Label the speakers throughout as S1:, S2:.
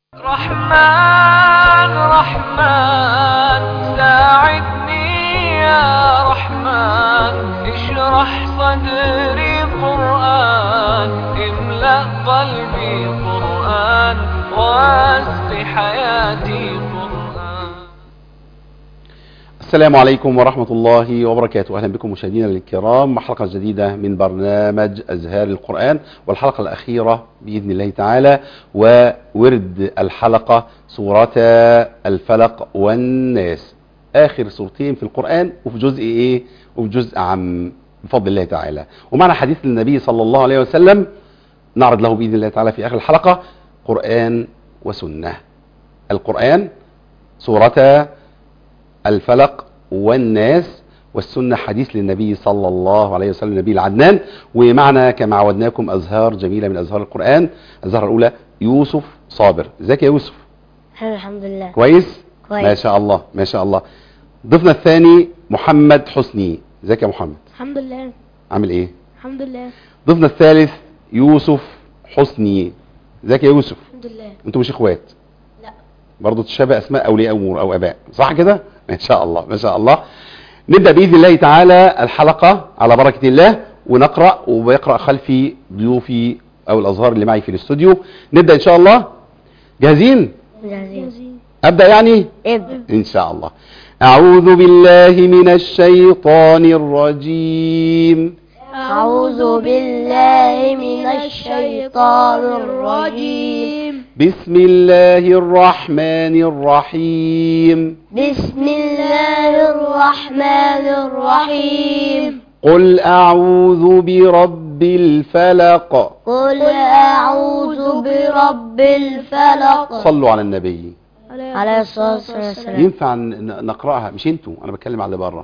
S1: رحمن رحمن ساعدني يا رحمن اشرح صدري قرآن املأ قلبي قرآن واسق حياتي قرآن
S2: السلام عليكم ورحمة الله وبركاته أهلا بكم مشاهدينا الكرام مع حلقة جديدة من برنامج أزهار القرآن والحلقة الأخيرة بإذن الله تعالى وورد الحلقة سورة الفلق والناس آخر سورتين في القرآن وفي جزء إيه وفي جزء عام بفضل الله تعالى ومعنا حديث النبي صلى الله عليه وسلم نعرض له بإذن الله تعالى في آخر الحلقة قرآن وسنة القرآن سورة الفلق والناس والسنة حديث للنبي صلى الله عليه وسلم النبي العدنان ومعنا كما عودناكم أزهار جميلة من أزهار القرآن الزهرة الأولى يوسف صابر ازيك يا يوسف
S3: حلو الحمد لله
S2: كويس
S3: كويس.
S2: ما شاء الله ما شاء الله ضيفنا الثاني محمد حسني ازيك يا محمد
S3: الحمد لله
S2: عامل ايه
S3: الحمد لله
S2: ضيفنا الثالث يوسف حسني ازيك يا يوسف
S3: الحمد لله
S2: انتوا مش اخوات
S3: لا
S2: برضه تشابه اسماء اولياء امور او اباء صح كده ما شاء الله ما شاء الله نبدا باذن الله تعالى الحلقه على بركه الله ونقرا وبيقرا خلفي ضيوفي او الازهار اللي معي في الاستوديو نبدا ان شاء الله جاهزين
S3: جاهزين
S2: ابدا يعني
S3: ابدا
S2: ان شاء الله اعوذ بالله من الشيطان الرجيم
S3: أعوذ بالله من الشيطان الرجيم
S2: بسم الله الرحمن الرحيم
S3: بسم الله الرحمن الرحيم
S2: قل اعوذ برب الفلق
S3: قل أعوذ برب الفلق
S2: صلوا على النبي
S3: عليه الصلاة والسلام
S2: ينفع ن- نقراها مش انتوا انا بتكلم على اللي بره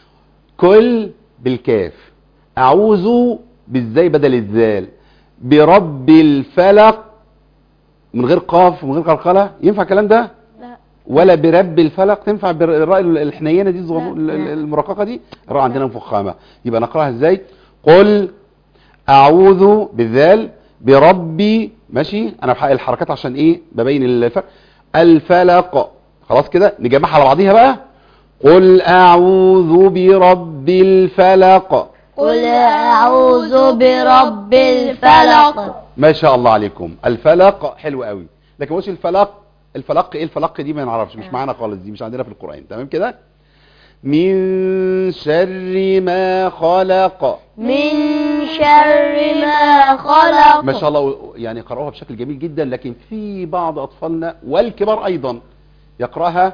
S2: كل بالكاف اعوذ بالزاي بدل الذال برب الفلق من غير قاف ومن غير قلقله ينفع الكلام ده
S3: لا
S2: ولا برب الفلق تنفع بالراء الحنينه دي الصغنو-
S3: لا.
S2: ال- ال- المرققه دي الراء عندنا مفخمه يبقى نقراها ازاي قل اعوذ بالذال بربي ماشي انا بحقق الحركات عشان ايه ببين الفرق الفلق خلاص كده نجمعها على بعضيها بقى قل اعوذ برب الفلق
S3: قل أعوذ برب الفلق
S2: ما شاء الله عليكم الفلق حلو قوي لكن مش الفلق الفلق ايه الفلق دي ما نعرفش مش معانا خالص دي مش عندنا في القرآن تمام كده من شر ما خلق
S3: من شر ما خلق
S2: ما شاء الله يعني قرأوها بشكل جميل جدا لكن في بعض أطفالنا والكبار أيضا يقرأها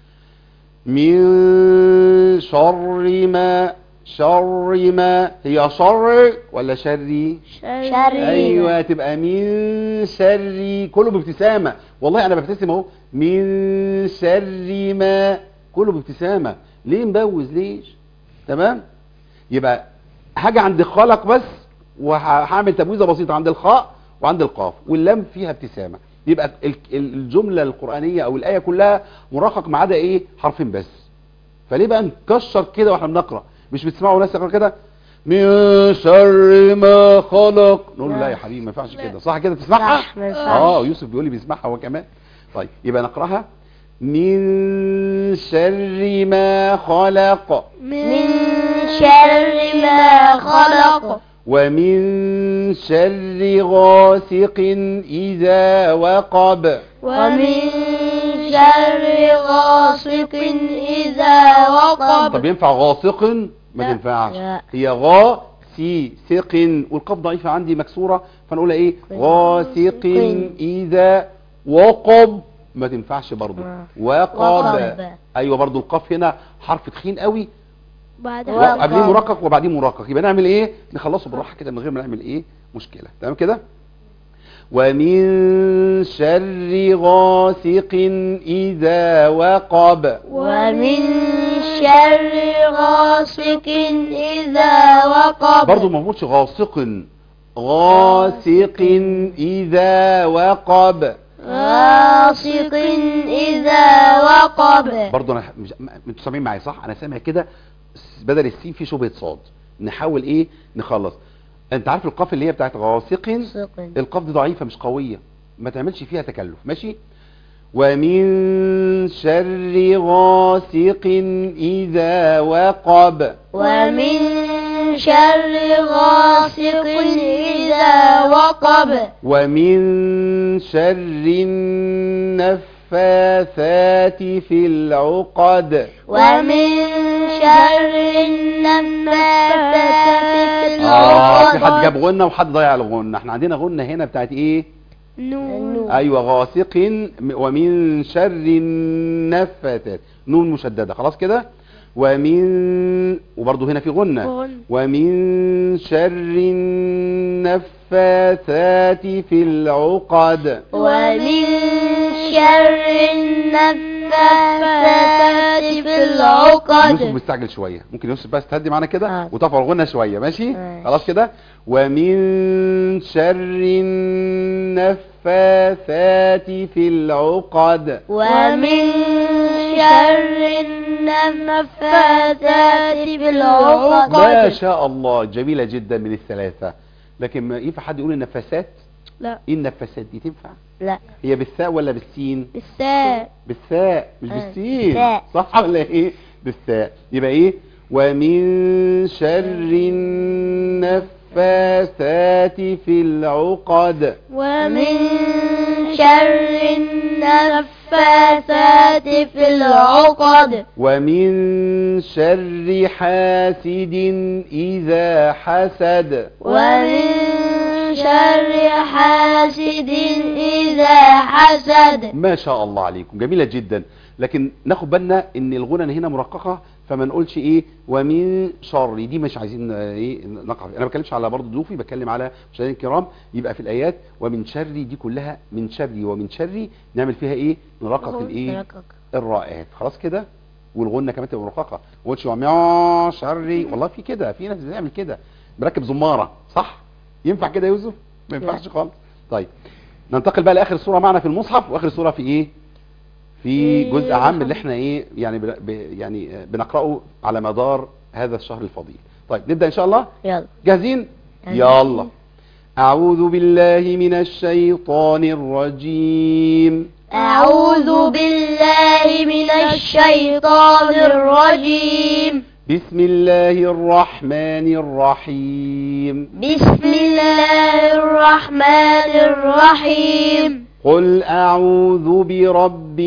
S2: من شر ما شر ما هي شر ولا شري
S3: شر
S2: ايوه تبقى من شر كله بابتسامه والله انا ببتسم اهو من شر ما كله بابتسامه ليه مبوز ليش تمام يبقى حاجه عند خلق بس وهعمل تبويزه بسيطه عند الخاء وعند القاف واللام فيها ابتسامه يبقى ال- ال- الجمله القرانيه او الايه كلها مرقق ما عدا ايه حرفين بس فليه بقى نكشر كده واحنا بنقرا مش بتسمعوا ناس يقرا كده من شر ما خلق نقول له لا يا حبيبي ما ينفعش كده صح كده بتسمعها
S3: صح، ما ينفعش.
S2: اه يوسف بيقول لي بيسمعها هو كمان طيب يبقى نقراها من شر ما خلق
S3: من شر ما خلق
S2: ومن شر غاسق إذا وقب
S3: ومن شر غاسق إذا وقب
S2: طب ينفع غاسق ما
S3: لا.
S2: تنفعش
S3: لا.
S2: هي غا سي ثق والقاف ضعيفة عندي مكسورة فنقولها ايه غاسق إذا وقب ما تنفعش برضو
S3: آه.
S2: وقب
S3: وقب.
S2: ايوه برضو القاف هنا حرف تخين قوي
S3: بعدها
S2: وقبليه مرقق وبعديه مرقق يبقى نعمل ايه نخلصه بالراحه كده من غير ما نعمل ايه مشكله تمام كده ومن شر غاسق اذا وقب
S3: ومن شر غاسق إذا وقب
S2: برضه ما بقولش غاسق غاسق اذا وقب
S3: غاسق إذا وقب
S2: برضه انا مش ما- انتوا سامعين معايا صح انا سامع كده س- بدل السين في شبهه صاد نحاول ايه نخلص انت عارف القاف اللي هي بتاعت غاسق
S3: غاسق
S2: القاف دي ضعيفه مش قويه ما تعملش فيها تكلف ماشي ومن شر غاسق إذا وقب
S3: ومن شر غاسق إذا وقب
S2: ومن شر النفاثات في العقد
S3: ومن شر النفاثات في
S2: اه في حد
S3: العقد
S2: جاب غنة وحد ضيع الغنة احنا عندنا غنة هنا بتاعت ايه
S3: نون
S2: ايوه غاسق م- ومن شر النفاثات نون مشددة خلاص كده ومن وبرضه هنا في غنة
S3: غنة.
S2: ومن شر النفاثات في العقد
S3: ومن شر النفاثات في
S2: يوسف
S3: العقد
S2: مستعجل شوية ممكن يوسف بس تهدي معانا كده
S3: آه.
S2: وترفع الغنة شوية ماشي
S3: ماشي.
S2: خلاص كده ومن شر النفاثات في العقد
S3: ومن شر النفاثات في
S2: ما
S3: العقد
S2: شاء الله جميلة جدا من الثلاثة لكن ما ينفع حد يقول النفاسات
S3: لا
S2: ايه النفاسات دي تنفع
S3: لا
S2: هي بالثاء ولا بالسين
S3: بالساء
S2: بالثاء مش
S3: آه،
S2: بالسين
S3: بالثاء.
S2: صح ولا ايه بالثاء يبقى ايه ومن شر النفاثات في العقد
S3: ومن شر النفاثات في العقد
S2: ومن شر حاسد إذا حسد
S3: ومن شر حاسد إذا حسد
S2: ما شاء الله عليكم جميلة جدا لكن ناخد بالنا ان الغنى هنا مرققة فما نقولش ايه ومن شر دي مش عايزين آه، ايه نقع فيها. انا ما بتكلمش على برضه ضيوفي بتكلم على مشاهدينا الكرام يبقى في الايات ومن شر دي كلها من شري ومن شري نعمل فيها ايه نرقق الايه الرائات خلاص كده والغنة كمان تبقى مرققة ما قلتش ومن شري والله في كده في ناس بتعمل كده بركب زمارة صح ينفع كده يا يوسف ما ينفعش خالص طيب ننتقل بقى لاخر سوره معنا في المصحف واخر سوره في ايه في
S3: في
S2: جزء عام
S3: محمد.
S2: اللي احنا ايه يعني ب... ب... يعني آه، بنقراه على مدار هذا الشهر الفضيل طيب نبدا ان شاء الله
S3: يلا
S2: جاهزين يلا اعوذ بالله من الشيطان الرجيم
S3: أعوذ بالله من الشيطان الرجيم
S2: بسم الله الرحمن الرحيم
S3: بسم الله الرحمن الرحيم
S2: قل اعوذ برب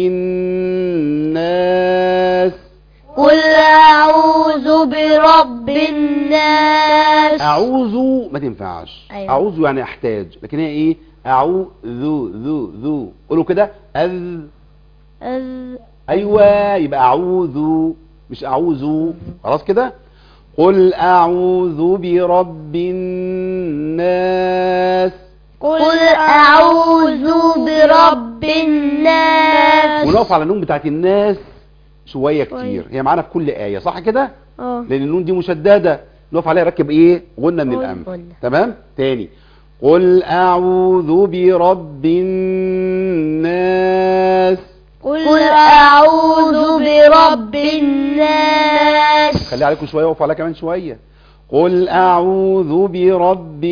S2: الناس
S3: قل أعوذ برب الناس
S2: اعوذ ما تنفعش
S3: أيوة.
S2: اعوذ يعني احتاج لكن هي ايه اعوذ ذو ذو قولوا كده اذ
S3: أذ-
S2: ايوه يبقى اعوذ مش اعوذ خلاص كده قل اعوذ برب الناس
S3: قل أعوذ برب الناس
S2: ونقف على النون بتاعت الناس شويه
S3: شوية.
S2: كتير هي معانا في كل ايه صح كده
S3: اه
S2: لان النون دي مشدده نقف عليها ركب ايه غنة من
S3: غن-
S2: الانف
S3: غنة.
S2: تمام تاني قل اعوذ برب الناس
S3: قل أعوذ برب الناس
S2: خلي عليكم شويه وقف عليها كمان شويه قل اعوذ برب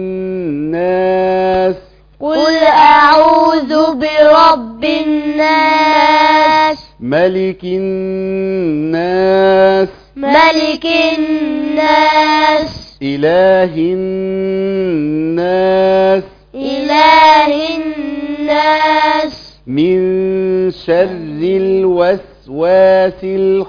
S2: الناس
S3: قل أعوذ برب الناس
S2: ملك الناس
S3: ملك الناس
S2: اله الناس
S3: إله الناس
S2: من شر الوسواس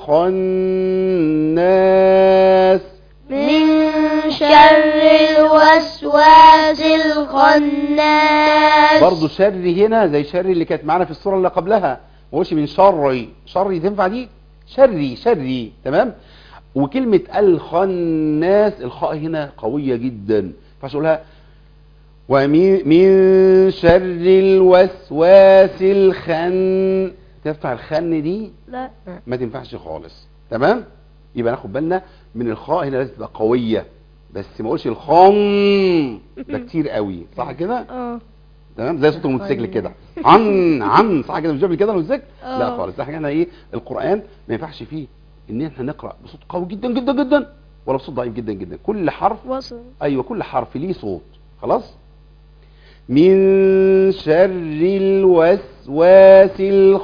S2: الخناس
S3: من شر الوسواس الخناس
S2: برضو شر هنا زي شر اللي كانت معانا في الصورة اللي قبلها ما هوش من شري شري تنفع دي شري شري تمام وكلمة الخناس الخاء هنا قوية جدا فاقولها ومن من شر الوسواس الخن تنفع الخن دي
S3: لا
S2: ما تنفعش خالص تمام يبقى ناخد بالنا من الخاء هنا لازم تبقى قويه بس ما اقولش الخن ده كتير قوي صح كده
S3: اه
S2: تمام زي صوت الموتوسيكل كده عن عن صح كده مش بيعمل كده الموتوسيكل لا
S3: آه.
S2: خالص احنا ايه القران ما ينفعش فيه ان احنا نقرا بصوت قوي جدا جدا جدا ولا بصوت ضعيف جدا جدا كل حرف
S3: وصل
S2: ايوه كل حرف ليه صوت خلاص من شر الوسواس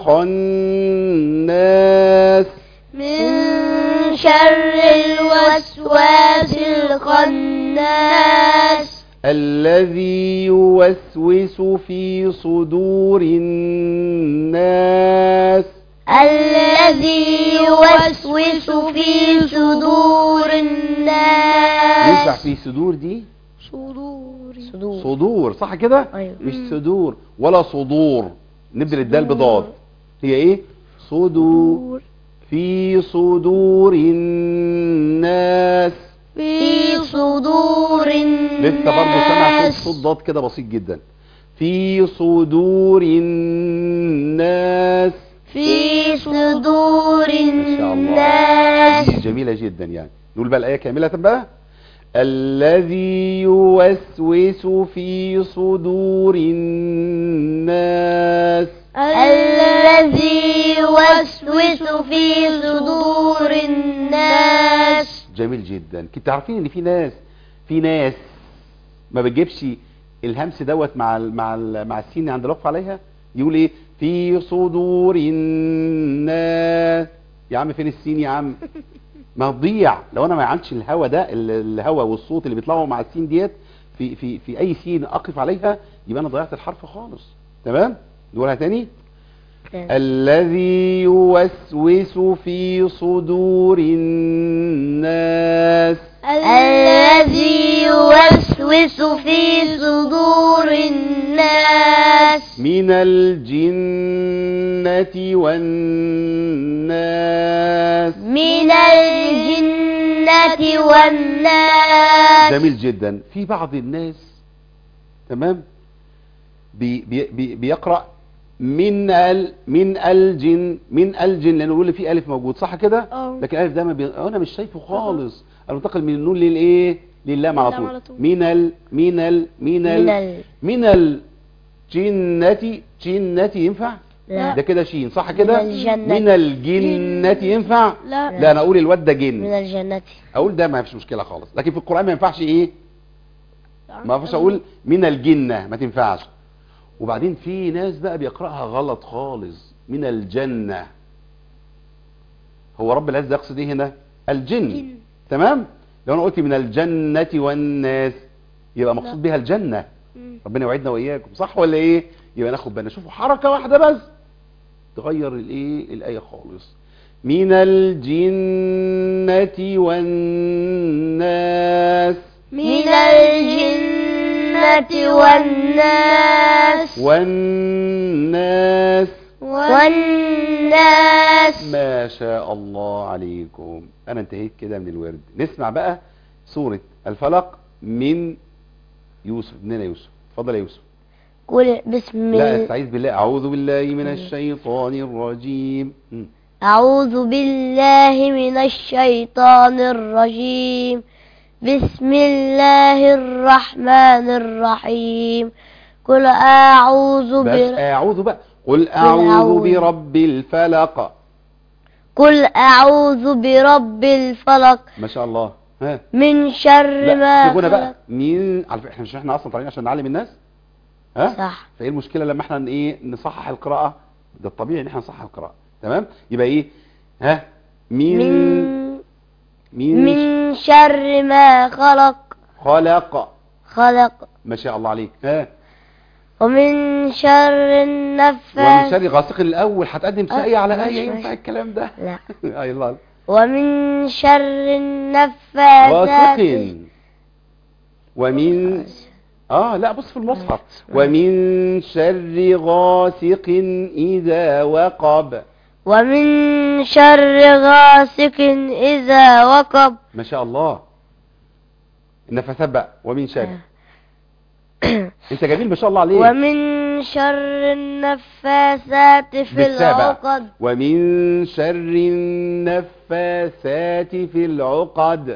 S2: الخناس
S3: من شر الوسواس الخناس
S2: الذي يوسوس في صدور الناس
S3: الذي يوسوس في صدور
S2: ينفع
S3: الناس
S2: في صدور دي
S3: صدور
S2: صدور صح كده
S3: أيوة.
S2: مش صدور ولا صدور نبدل الدال بضاد هي ايه صدور في صدور الناس
S3: في صدور
S2: لسه برضه سامع صوت
S3: الناس
S2: صوت ضاد كده بسيط جدا في صدور الناس
S3: في صدور
S2: ما شاء الله
S3: الناس
S2: دي جميلة جدا يعني نقول بقى الآية كاملة بقى الذي يوسوس في صدور الناس
S3: الذي يوسوس في صدور الناس
S2: جميل جدا كنت عارفين ان في ناس في ناس ما بتجيبش الهمس دوت مع ال مع ال مع السين عند الوقف عليها يقول ايه في صدور الناس يا عم فين السين يا عم ما تضيع لو انا ما عندش الهوا ده ال- الهوا والصوت اللي بيطلعوا مع السين ديت في في في اي سين اقف عليها يبقى انا ضيعت الحرف خالص تمام نقولها تاني الذي يوسوس في صدور الناس
S3: الذي يوسوس في صدور الناس
S2: من الجنة والناس
S3: من الجنة والناس
S2: جميل جدا في بعض الناس تمام بي بي بي بيقرأ من ال من الجن من الجن لانه بيقول لي في الف موجود صح كده
S3: اه.
S2: لكن الالف ده ما بي... انا مش شايفه خالص انا منتقل من النون للايه للام على
S3: للام
S2: طول
S3: على طول.
S2: من ال من ال من
S3: من
S2: ال
S3: ال
S2: من الجنة جنة ينفع
S3: لا.
S2: ده كده شين صح كده
S3: من الجنة.
S2: من الجنة ينفع
S3: لا
S2: لا انا اقول الواد ده
S3: من
S2: جن
S3: الجنة
S2: اقول ده ما فيش مشكله خالص لكن في القران ما ينفعش ايه ما ينفعش اقول من الجنه ما تنفعش وبعدين في ناس بقى بيقراها غلط خالص من الجنه هو رب العزه يقصد ايه هنا الجن تمام لو انا قلت من الجنه والناس يبقى مقصود بها الجنه ربنا يوعدنا واياكم صح ولا ايه يبقى ناخد بالنا شوفوا حركه واحده بس تغير الايه الايه خالص من الجنه والناس
S3: من الجنة والناس
S2: والناس
S3: والناس
S2: ما شاء الله عليكم انا انتهيت كده من الورد نسمع بقى سورة الفلق من يوسف ابننا يوسف اتفضل يا يوسف
S3: قل بسم
S2: لا
S3: الله
S2: استعيذ بالله اعوذ بالله من الشيطان الرجيم م.
S3: أعوذ بالله من الشيطان الرجيم بسم الله الرحمن الرحيم قل أعوذ
S2: بس
S3: بر...
S2: اعوذ بقى قل اعوذ
S3: أعوذ.
S2: برب الفلق
S3: قل أعوذ برب الفلق
S2: ما شاء الله ها
S3: من شر
S2: لا
S3: ما
S2: سيبونا بقى
S3: خلق
S2: مين على فكره احنا مش احنا اصلا طالعين عشان نعلم الناس ها
S3: صح
S2: فايه المشكله لما احنا ايه نصحح القراءه ده الطبيعي ان احنا نصحح القراءه تمام يبقى ايه ها مين
S3: من
S2: مين,
S3: من شر ما خلق
S2: خلق
S3: خلق
S2: ما شاء الله عليك ها
S3: ومن شر
S2: ومن
S3: النفاث
S2: شر غاسق الاول هتقدم
S3: آه،
S2: آية على
S3: ماشي،
S2: آية
S3: ماشي.
S2: ينفع الكلام ده
S3: لا
S2: اي الله
S3: ومن شر النفاثات
S2: غاسق ومن اه لا بص في المصحف ومن شر غاسق اذا وقب
S3: ومن شر غاسق إذا وقب
S2: ما شاء الله النفثات بقى ومن شر انت جميل ما شاء الله عليك
S3: ومن شر النفاثات في
S2: بالتاء بقى.
S3: العقد
S2: ومن شر النفاثات في العقد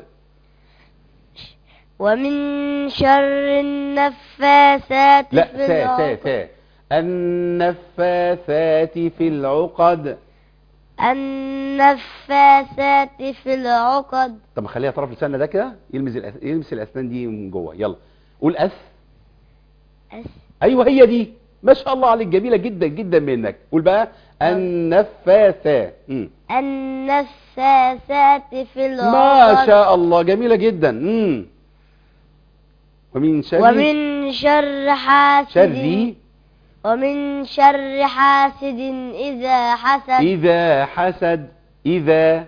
S3: ومن شر النفاثات
S2: لا
S3: في
S2: سا سا
S3: العقد
S2: سا النفاثات في العقد
S3: النفاثات في العقد
S2: طب ما خليها طرف لساننا ده كده يلمس الأس... يلمس الاسنان دي من جوه يلا قول اث
S3: أس
S2: ايوه هي دي ما شاء الله عليك جميله جدا جدا منك قول بقى النفاثه مم.
S3: النفاثات في العقد
S2: ما شاء الله جميله جدا مم. ومن شر
S3: ومن شر حاسد
S2: شر
S3: ومن شر حاسد إذا حسد
S2: اذا حسد اذا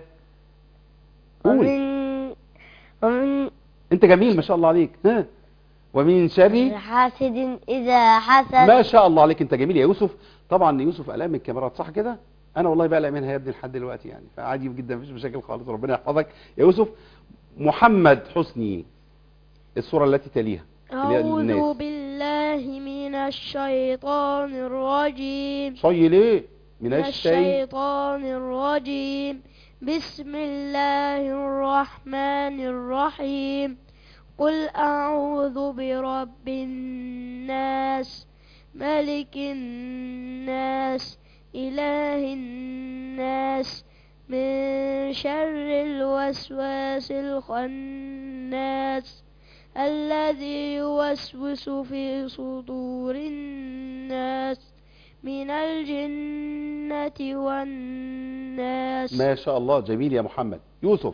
S2: قول
S3: ومن ومن
S2: انت جميل ما شاء الله عليك ها ومن شر
S3: شر حاسد إذا حسد
S2: ما شاء الله عليك انت جميل يا يوسف طبعا يوسف قلقان من الكاميرات صح كده انا والله بقلق منها يا ابني لحد دلوقتي يعني فعادي جدا مفيش مشاكل خالص ربنا يحفظك يا يوسف محمد حسني الصوره التي تليها اللي هي
S4: أعوذ
S2: الناس.
S4: بالله من الشيطان الرجيم
S2: صي ليه من
S4: من
S2: الشيء
S4: الشيطان الرجيم بسم الله الرحمن الرحيم قل أعوذ برب الناس ملك الناس إله الناس من شر الوسواس الخناس الذي يوسوس في صدور الناس من الجنة والناس
S2: ما شاء الله جميل يا محمد يوسف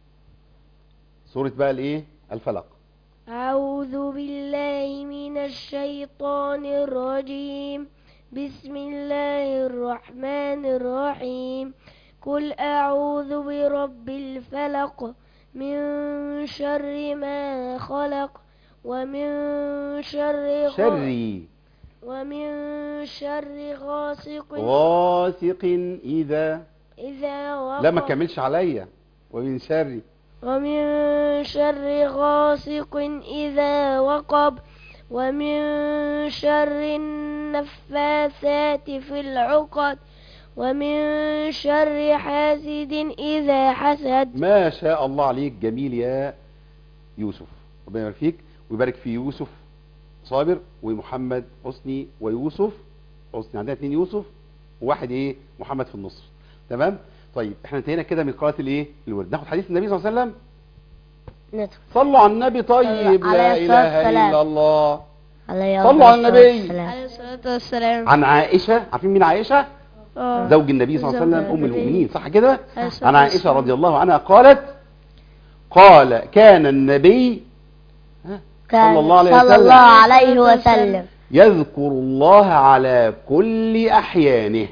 S2: سوره بقى الايه الفلق
S4: أعوذ بالله من الشيطان الرجيم بسم الله الرحمن الرحيم قل أعوذ برب الفلق من شر ما خلق ومن شر غ-
S2: شري
S4: ومن شر غاسق
S2: غاسق اذا
S4: إذا وقب
S2: لا ما تكملش عليا ومن شر
S4: ومن شر غاسق إذا وقب ومن شر النفاثات في العقد ومن شر حاسد إذا حسد
S2: ما شاء الله عليك جميل يا يوسف ربنا يبارك فيك ويبارك في يوسف صابر ومحمد حسني ويوسف حسني عندنا اتنين يوسف وواحد ايه محمد في النص تمام طيب احنا انتهينا كده من قراءه الايه الورد ناخد حديث النبي صلى الله عليه وسلم
S3: ندخل
S2: صلوا على النبي طيب لا
S3: عليه الصلاة
S2: اله
S3: والسلام.
S2: الا الله
S3: عليه
S2: صلوا على
S3: الصلاة
S2: النبي.
S3: والسلام.
S4: عليه الصلاة والسلام
S2: عن عائشه عارفين مين عائشه
S4: آه.
S2: زوج النبي صلى الله عليه وسلم
S4: زوج
S2: ام
S4: النبي.
S2: المؤمنين صح كده
S4: عليه الصلاة
S2: عن عائشه
S4: والسلام.
S2: رضي الله عنها قالت قال كان النبي
S3: كان
S2: صلى الله عليه
S3: صلى
S2: وسلم.
S3: الله عليه وسلم
S2: يذكر الله على كل أحيانه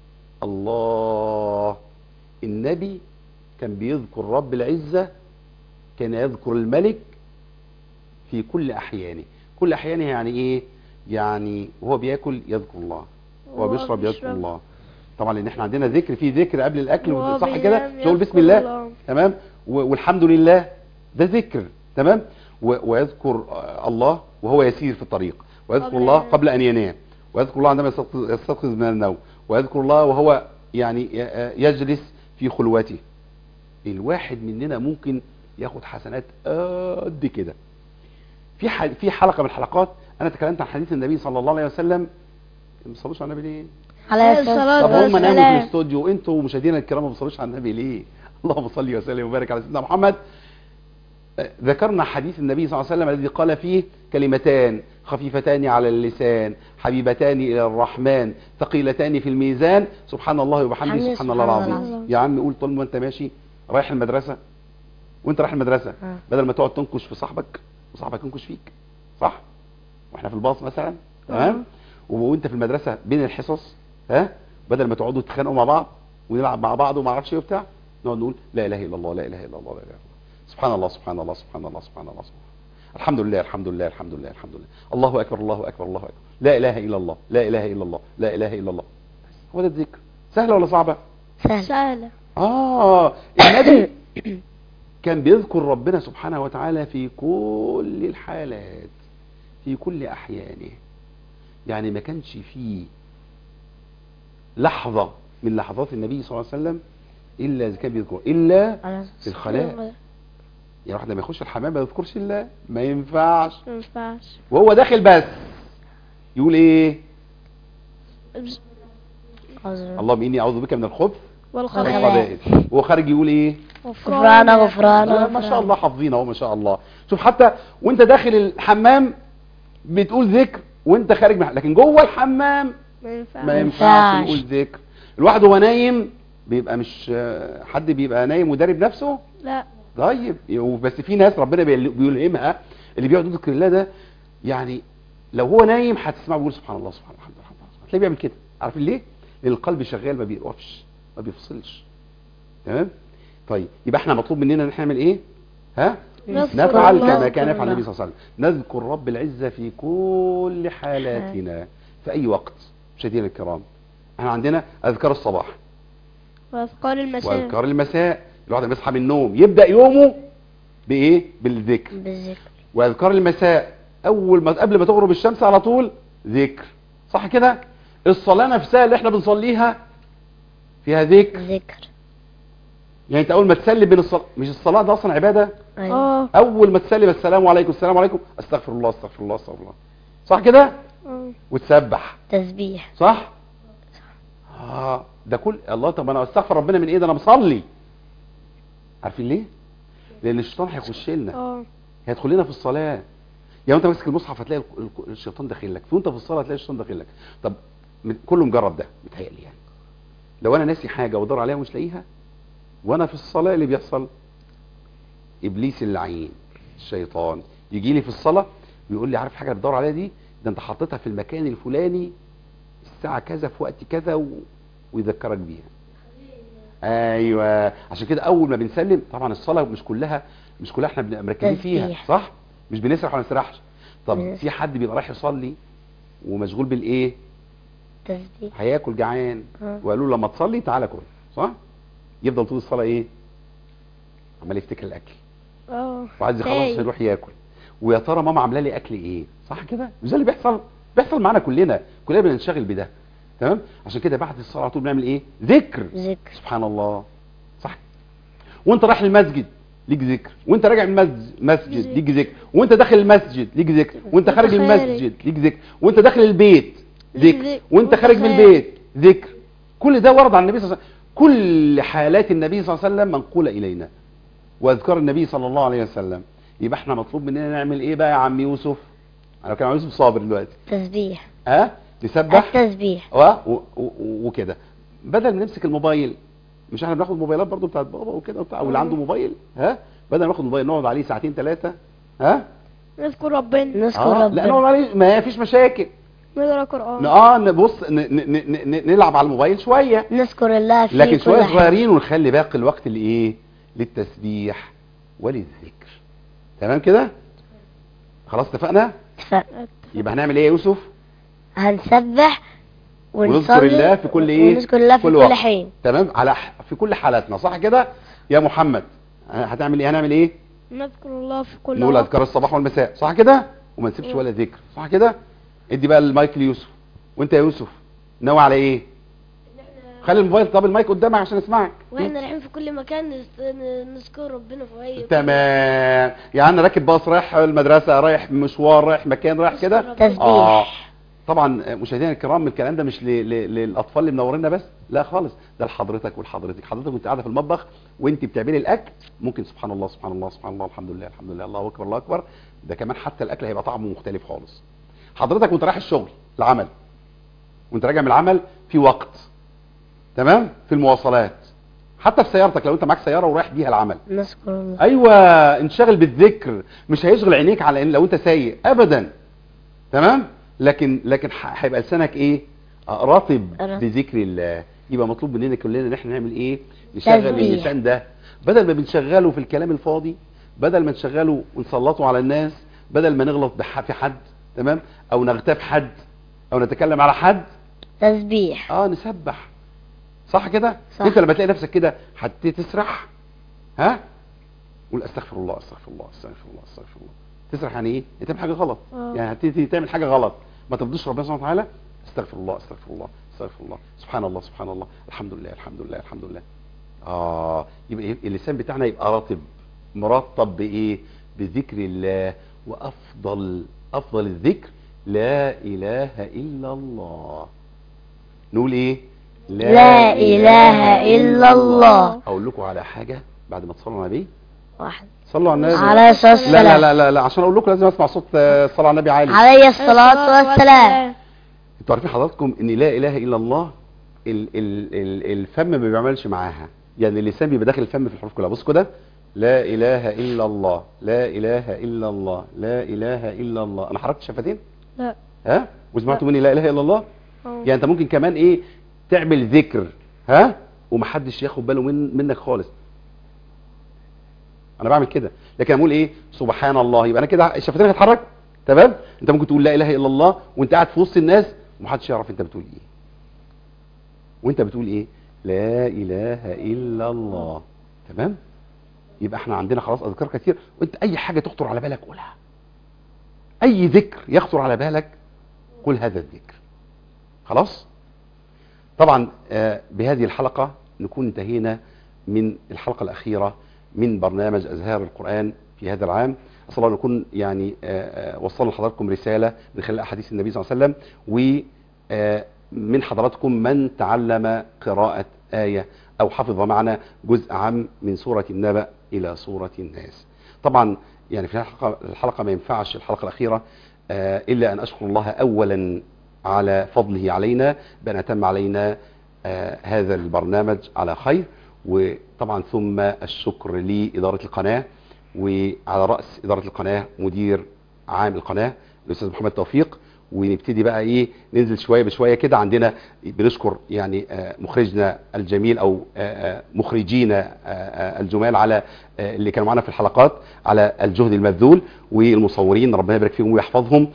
S2: الله النبي كان بيذكر رب العزة كان يذكر الملك في كل أحيانه كل أحيانه يعني إيه يعني وهو بياكل يذكر الله وهو
S4: وهو
S2: بيشرب يذكر
S4: بيشرب.
S2: الله طبعا لان احنا عندنا ذكر في ذكر قبل الاكل
S4: وهو
S2: صح كده
S4: بينام
S2: تقول بسم
S4: يذكر
S2: الله
S4: الله.
S2: تمام و- والحمد لله ده ذكر تمام و- ويذكر آه، الله وهو يسير في الطريق ويذكر
S4: قبل
S2: الله
S4: أن-
S2: قبل ان ينام ويذكر الله عندما يستيقظ يستيقظ من النوم ويذكر الله وهو يعني ي- آه، يجلس في خلوته الواحد مننا ممكن ياخد حسنات قد كده في ح- في حلقه من الحلقات انا تكلمت عن حديث النبي صلى الله عليه وسلم ما بتصلوش على النبي ليه
S3: عليه الصلاة
S2: طب هم ناموا في
S3: والسلام
S2: الاستوديو انتوا مشاهدينا الكرام ما بتصلوش على النبي ليه اللهم صل وسلم وبارك على سيدنا محمد آه، ذكرنا حديث النبي صلى الله عليه وسلم الذي قال فيه كلمتان خفيفتان على اللسان حبيبتان الى الرحمن ثقيلتان في الميزان سبحان الله وبحمده
S3: حمده
S2: سبحان الله
S3: سبحان الله
S2: العظيم
S4: العظيم.
S2: يا عم قول طول ما انت ماشي رايح المدرسه وانت رايح المدرسه
S3: آه.
S2: بدل ما تقعد تنكش في صاحبك وصاحبك ينكش فيك صح واحنا في الباص مثلا تمام وانت في المدرسه بين الحصص ها بدل ما تقعدوا تتخانقوا مع بعض ونلعب مع بعض وما اعرفش ايه وبتاع نقعد نقول لا اله الا الله لا اله الا الله لا اله الا الله سبحان الله سبحان الله سبحان الله سبحان الله سبحان الله الحمد لله الحمد لله الحمد لله الحمد لله الله اكبر الله اكبر الله اكبر لا اله الا الله لا اله الا الله لا اله الا الله هو ده الذكر سهله ولا صعبه
S3: سهل
S4: سهلة
S2: اه النبي كان بيذكر ربنا سبحانه وتعالى في كل الحالات في كل احيانه يعني ما كانش فيه لحظة من لحظات النبي صلى الله عليه وسلم الا اذا كان بيذكر الا
S3: عليه
S2: في الخلاء يعني واحد لما يخش الحمام ما يذكرش الله ما ينفعش
S4: ما ينفعش
S2: وهو داخل بس يقول ايه
S3: الصلاة
S2: اللهم اني اعوذ بك من الخبث
S4: والخبائث
S2: والخبائث وهو خارج يقول ايه
S3: غفران غفران
S2: لا ما شاء الله حافظين اهو ما شاء الله شوف حتى وانت داخل الحمام بتقول ذكر وانت خارج من لكن جوه الحمام
S4: ما ينفعش
S2: ما ينفعش
S3: ينفعش.
S2: نقول ذكر الواحد وهو نايم بيبقى مش آه، حد بيبقى نايم ودارب نفسه
S4: لا
S2: طيب بس في ناس ربنا بيل- بيلهمها اللي بيقعد يذكر الله ده يعني لو هو نايم هتسمعه بيقول سبحان الله سبحان الله الحمد لله الحمد لله هتلاقيه بيعمل كده عارفين ليه؟ لان القلب شغال ما بيوقفش ما بيفصلش تمام؟ طيب يبقى احنا مطلوب مننا ان احنا نعمل ايه؟ ها؟
S4: نذكر
S2: نفعل
S4: الله.
S2: كما كان يفعل
S3: الله.
S2: النبي صلى الله عليه وسلم نذكر رب العزة في كل حالاتنا في أي وقت مشاهدينا الكرام احنا عندنا أذكار الصباح
S4: وأذكار المساء
S2: وأذكار المساء الواحد لما يصحى من النوم يبدأ يومه بإيه؟ بالذكر
S3: بالذكر
S2: وأذكار المساء أول ما قبل ما تغرب الشمس على طول ذكر صح كده؟ الصلاة نفسها اللي احنا بنصليها فيها ذكر
S3: ذكر
S2: يعني انت اول ما تسلم بين الصلاة مش الصلاة ده اصلا عبادة
S3: أيوة.
S4: اه
S2: اول ما تسلم السلام عليكم السلام عليكم استغفر الله استغفر الله استغفر الله صح كده
S4: آه.
S2: وتسبح
S3: تسبيح
S2: صح اه ده كل الله طب انا استغفر ربنا من ايه ده انا بصلي عارفين ليه لان الشيطان هيخش لنا
S4: اه
S2: هيدخل لنا في الصلاه يعني انت ماسك المصحف هتلاقي ال- ال- الشيطان داخل لك وانت في الصلاه هتلاقي الشيطان داخل لك طب من- كله مجرب ده متهيألي يعني لو انا ناسي حاجه وادور عليها ومش لاقيها وانا في الصلاه اللي بيحصل ابليس اللعين الشيطان يجي لي في الصلاه ويقول لي عارف حاجه اللي بتدور عليها دي ده انت حطيتها في المكان الفلاني الساعه كذا في وقت كذا و... ويذكرك بيها ايوه عشان كده اول ما بنسلم طبعا الصلاه مش كلها مش كلها احنا بنبقى مركزين فيها
S3: تسبيح.
S2: صح مش بنسرح ولا نسرحش طب
S3: بنسرح.
S2: في حد بيبقى رايح يصلي ومشغول بالايه
S3: تسبيح
S2: هياكل جعان
S3: آه.
S2: وقالوا له لما تصلي تعالى كل صح يفضل طول الصلاه ايه عمال يفتكر الاكل
S4: اه
S2: وعايز يخلص
S4: تايه.
S2: عشان يروح ياكل ويا ترى ماما عامله لي اكل ايه صح كده مش ده اللي بيحصل بيحصل معانا كلنا كلنا بننشغل بده تمام عشان كده بعد الصلاه على طول بنعمل ايه ذكر
S3: ذكر
S2: سبحان الله صح وانت رايح المسجد ليك ذكر وانت راجع من المسجد مسجد
S4: ذكر.
S2: ليك ذكر وانت داخل المسجد ليك ذكر وانت
S4: وانت
S2: خارج
S4: خارج.
S2: المسجد ليك ذكر وانت داخل البيت
S4: ليك
S2: ذكر
S4: ذكر.
S2: وانت
S4: وانت
S2: خارج من
S4: خارج.
S2: البيت ذكر كل ده ورد عن النبي صلى الله عليه وسلم كل حالات النبي صلى الله عليه وسلم منقولة إلينا واذكار النبي صلى الله عليه وسلم يبقى احنا مطلوب مننا نعمل ايه بقى يا عم يوسف انا كان عم يوسف صابر دلوقتي
S3: تسبيح
S2: ها نسبح
S3: التسبيح
S2: و- و- و- وكده بدل ما نمسك الموبايل مش احنا بناخد موبايلات برضو بتاعت بابا وكده وبتاع واللي عنده موبايل ها بدل ما ناخد موبايل نقعد عليه ساعتين ثلاثه ها
S4: نذكر ربنا
S3: نذكر
S2: اه لا
S3: ربنا
S2: نقعد عليه ما فيش مشاكل
S4: نقرا قرآن
S2: اه نبص ن- ن- ن- ن- نلعب على الموبايل شويه
S3: نذكر الله في
S2: لكن
S3: كل
S2: شويه
S3: حاجة.
S2: صغيرين ونخلي باقي الوقت لايه للتسبيح وللذكر تمام كده خلاص اتفقنا
S3: اتفقنا.
S2: يبقى هنعمل ايه يا يوسف
S3: هنسبح ونصلي
S2: ونذكر الله في كل ايه
S3: ونذكر الله في كل
S2: وقت.
S3: حين
S2: تمام على ح- في كل حالاتنا صح كده يا محمد هتعمل ايه هنعمل ايه
S4: نذكر الله في كل
S2: نقول
S4: وقت.
S2: اذكار الصباح والمساء صح كده وما نسيبش ولا ذكر صح كده ادي بقى المايك ليوسف وانت يا يوسف ناوي على ايه خلي الموبايل طب المايك قدامك عشان اسمعك
S5: واحنا رايحين في كل مكان نس- ن- نذكر ربنا في اي
S2: تمام يعني انا راكب باص رايح المدرسه رايح مشوار رايح مكان رايح كده
S3: تسبيح
S2: اه طبعا مشاهدينا الكرام الكلام ده مش ل... ل... للاطفال اللي منورينا بس لا خالص ده لحضرتك ولحضرتك حضرتك وانت قاعده في المطبخ وانت بتعملي الاكل ممكن سبحان الله سبحان الله سبحان الله الحمد لله الحمد لله الله اكبر الله اكبر ده كمان حتى الاكل هيبقى طعمه مختلف خالص حضرتك وانت رايح الشغل العمل وانت راجع من العمل في وقت تمام في المواصلات حتى في سيارتك لو انت معاك سياره ورايح بيها العمل
S3: نذكر الله
S2: ايوه انشغل بالذكر مش هيشغل عينيك على ان لو انت سايق ابدا تمام لكن لكن ح- هيبقى لسانك ايه آه، رطب
S3: رطب.
S2: بذكر الله يبقى مطلوب مننا كلنا ان احنا نعمل ايه نشغل
S3: تسبيح.
S2: اللسان ده بدل ما بنشغله في الكلام الفاضي بدل ما نشغله ونسلطه على الناس بدل ما نغلط بح- في حد تمام او نغتاب حد او نتكلم على حد
S3: تسبيح
S2: اه نسبح صح كده
S3: صح.
S2: انت لما تلاقي نفسك كده هتسرح ها قول استغفر الله استغفر الله استغفر الله استغفر الله تسرح يعني ايه انت تعمل حاجه غلط
S4: آه.
S2: يعني هتبتدي تعمل حاجه غلط ما ترضيش ربنا سبحانه وتعالى استغفر الله استغفر الله استغفر الله سبحان الله سبحان الله الحمد لله الحمد لله الحمد لله اه يبقى إيه؟ اللسان بتاعنا يبقى رطب مرطب بايه بذكر الله وافضل افضل الذكر لا اله الا الله نقول ايه
S3: لا إله إلا الله
S2: اقول لكم على حاجه بعد ما تصلوا على النبي
S3: واحد
S2: صلوا على النبي
S3: عليه الصلاة
S2: لا لا
S3: والسلام
S2: لا لا, لا عشان اقول لكم لازم اسمع صوت آه، الصلاه على النبي عالي
S3: عليه الصلاة والسلام
S2: انتوا عارفين حضراتكم ان لا اله الا الله ال ال ال الفم ما بيعملش معاها يعني اللسان بيبقى داخل الفم في الحروف كلها بص كده لا اله الا الله لا اله الا الله لا اله الا الله انا حركت شفتين
S4: لا
S2: ها وسمعتوا مني لا اله الا الله
S4: اه
S2: يعني انت ممكن كمان ايه تعمل ذكر ها ومحدش ياخد باله من منك خالص انا بعمل كده لكن اقول ايه سبحان الله يبقى انا كده الشفتين هتتحرك تمام انت ممكن تقول لا اله الا الله وانت قاعد في وسط الناس ومحدش يعرف انت بتقول ايه وانت بتقول ايه لا اله الا الله تمام يبقى احنا عندنا خلاص اذكار كتير وانت اي حاجه تخطر على بالك قولها اي ذكر يخطر على بالك قل هذا الذكر خلاص طبعا آه، بهذه الحلقة نكون انتهينا من الحلقة الأخيرة من برنامج أزهار القرآن في هذا العام أسأل الله أن نكون يعني آه، آه، وصلنا لحضراتكم رسالة من خلال أحاديث النبي صلى الله عليه وسلم ومن حضراتكم من تعلم قراءة آية أو حفظ معنا جزء عام من سورة النبأ إلى سورة الناس طبعا يعني في الحلقة, الحلقة ما ينفعش الحلقة الأخيرة آه، إلا أن أشكر الله أولا على فضله علينا بأن أتم علينا آه، هذا البرنامج على خير وطبعا ثم الشكر لإدارة القناة وعلى رأس إدارة القناة مدير عام القناة الأستاذ محمد توفيق ونبتدي بقى ايه ننزل شويه بشويه كده عندنا بنشكر يعني آه، مخرجنا الجميل او آه، آه، مخرجينا آه، آه، الجمال على آه، اللي كانوا معانا في الحلقات على الجهد المبذول والمصورين ربنا يبارك فيهم ويحفظهم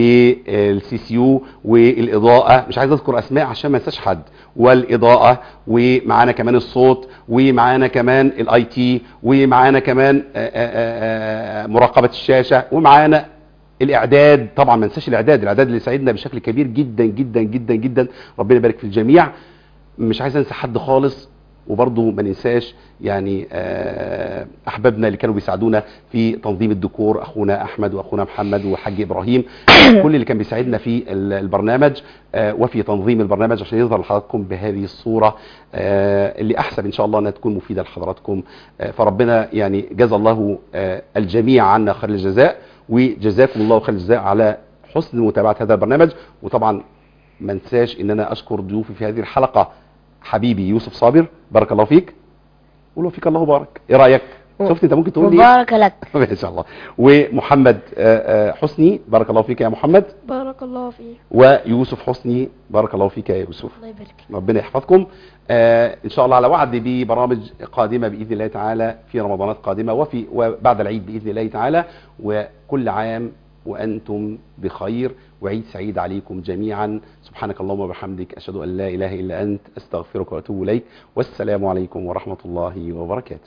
S2: والسي سي يو والاضاءه مش عايز اذكر اسماء عشان ما انساش حد والاضاءه ومعانا كمان الصوت ومعانا كمان الاي تي ومعانا كمان آه، آه، آه، مراقبه الشاشه ومعانا الاعداد طبعا ما ننساش الاعداد الاعداد اللي ساعدنا بشكل كبير جدا جدا جدا جدا ربنا يبارك في الجميع مش عايز انسى حد خالص وبرضه ما ننساش يعني آه، احبابنا اللي كانوا بيساعدونا في تنظيم الديكور اخونا احمد واخونا محمد وحاج ابراهيم كل اللي كان بيساعدنا في ال- البرنامج آه، وفي تنظيم البرنامج عشان يظهر لحضراتكم بهذه الصوره آه، اللي احسب ان شاء الله انها تكون مفيده لحضراتكم آه، فربنا يعني جزا الله آه، الجميع عنا خير الجزاء وجزاكم الله خير الجزاء على حسن متابعه هذا البرنامج وطبعا ما انساش ان انا اشكر ضيوفي في هذه الحلقه حبيبي يوسف صابر بارك الله فيك قولوا فيك الله بارك ايه رايك شفت انت ممكن تقول لي
S3: مبارك لك
S2: ما شاء الله ومحمد آه، آه، حسني بارك الله فيك يا محمد
S4: بارك الله فيه
S2: ويوسف حسني بارك الله فيك يا يوسف
S5: الله يبارك فيك.
S2: ربنا يحفظكم آه ان شاء الله على وعد ببرامج قادمه باذن الله تعالى في رمضانات قادمه وفي وبعد العيد باذن الله تعالى وكل عام وانتم بخير وعيد سعيد عليكم جميعا سبحانك اللهم وبحمدك اشهد ان لا اله الا انت استغفرك واتوب اليك والسلام عليكم ورحمه الله وبركاته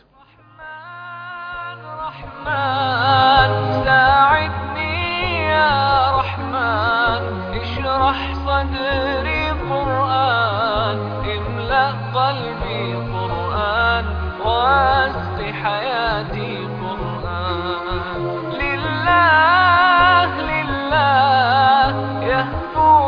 S1: رحمن رحمن ساعدني يا رحمن اشرح صدري قرآن املأ قلبي قرآن واسق حياتي قرآن لله لله يهفو